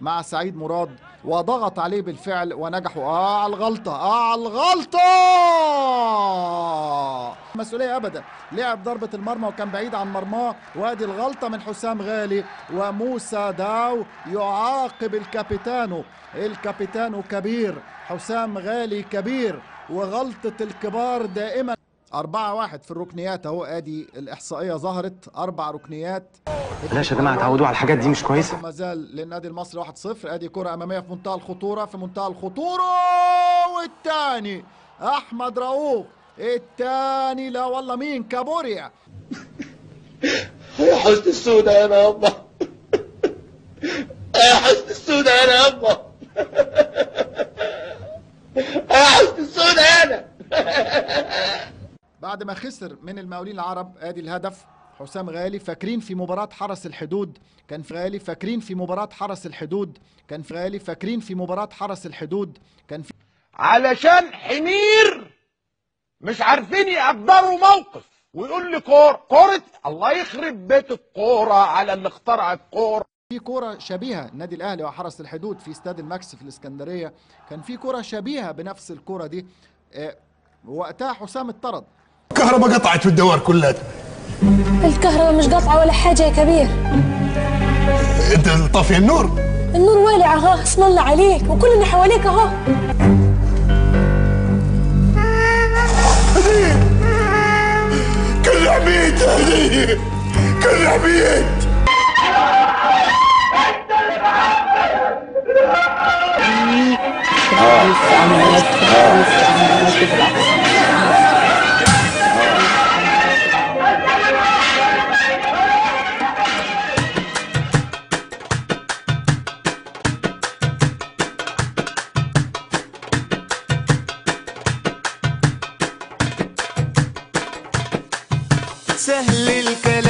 مع سعيد مراد وضغط عليه بالفعل ونجحوا اه على الغلطه اه على الغلطه مسؤوليه ابدا لعب ضربه المرمى وكان بعيد عن مرماه وادي الغلطه من حسام غالي وموسى داو يعاقب الكابيتانو الكابيتانو كبير حسام غالي كبير وغلطه الكبار دائما أربعة واحد في الركنيات أهو أدي الإحصائية ظهرت أربع ركنيات بلاش يا جماعه تعودوا على الحاجات دي مش كويسه ما زال للنادي المصري 1-0 ادي كرة امامية في منتهى الخطورة في منتهى الخطورة والتاني احمد رؤوف التاني لا والله مين كابوريا يا حسن السودة انا يابا يا حسن السودة انا يابا يا حسن السودة انا بعد ما خسر من المقاولين العرب ادي الهدف حسام غالي فاكرين في مباراة حرس الحدود كان في غالي فاكرين في مباراة حرس الحدود كان في غالي فاكرين في مباراة حرس الحدود كان في علشان حمير مش عارفين يقدروا موقف ويقول لي كور كورة الله يخرب بيت الكورة على اللي اخترع الكورة في كرة شبيهة النادي الأهلي وحرس الحدود في استاد الماكس في الإسكندرية كان في كرة شبيهة بنفس الكرة دي آه، وقتها حسام اتطرد الكهرباء قطعت في الدوار كلها الكهرباء مش قاطعة ولا حاجة يا كبير انت طافي النور النور والع اهو اسم الله عليك وكلنا حواليك اهو كل عبيد هذه كل عبيد سهل الكلام